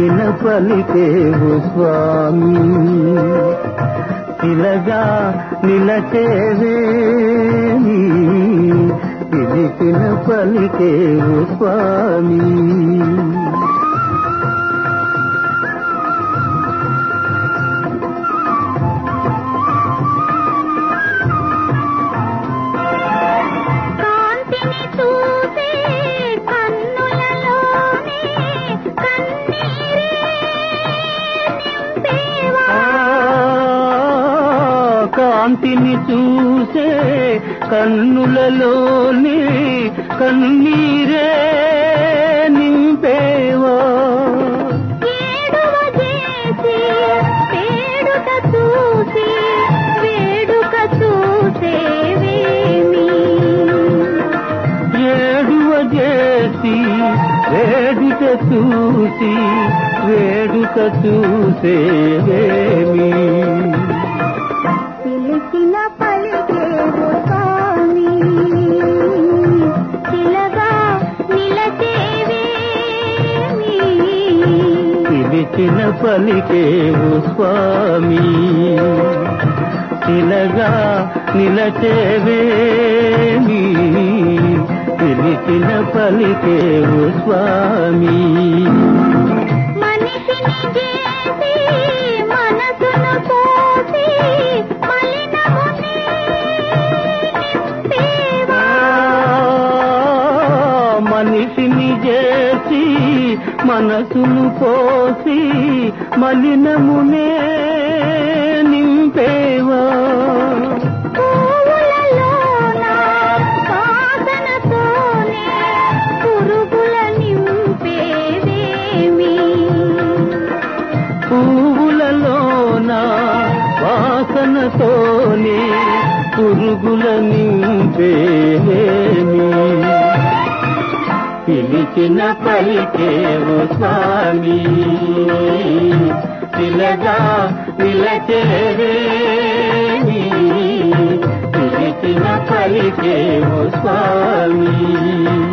పిలిచిన పలికేవు స్వామి ఇలగా నిలచేవేమి పిలిచిన పలికేవు స్వామి కాంతిని చూసే కన్నులలోనే కన్నీరే నింపేవా కాంతిని చూసే కన్నులలోనే కన్నీరే నింపేవా ఏడువ చేసి వేడుక చూసి వేడుక చూసేవేమి ఏడువ చేసి వేడుక చూసి వేడుక చూసేవేమి పిలిచిన పలికేవు స్వామి శిలగా నిలచేవేమి పిలిచిన పలికేవు స్వామి శిలగా నిలచేవేమి పిలిచిన పలికేవు స్వామి మనిషిని చేసి మనసును పోసి మలినముని నింపేవా మనిషిని చేసి మనసును పోసి మలినమునే నింపేవా పువ్వులలోన వాసనతోనే పురుగుల నింపేవేమి పువ్వులలోన వాసనతోనే పురుగుల నింపేమి పిలిచిన పలికేవు స్వామి శిలగా నిలచేవేమి పిలిచిన పలికేవు స్వామి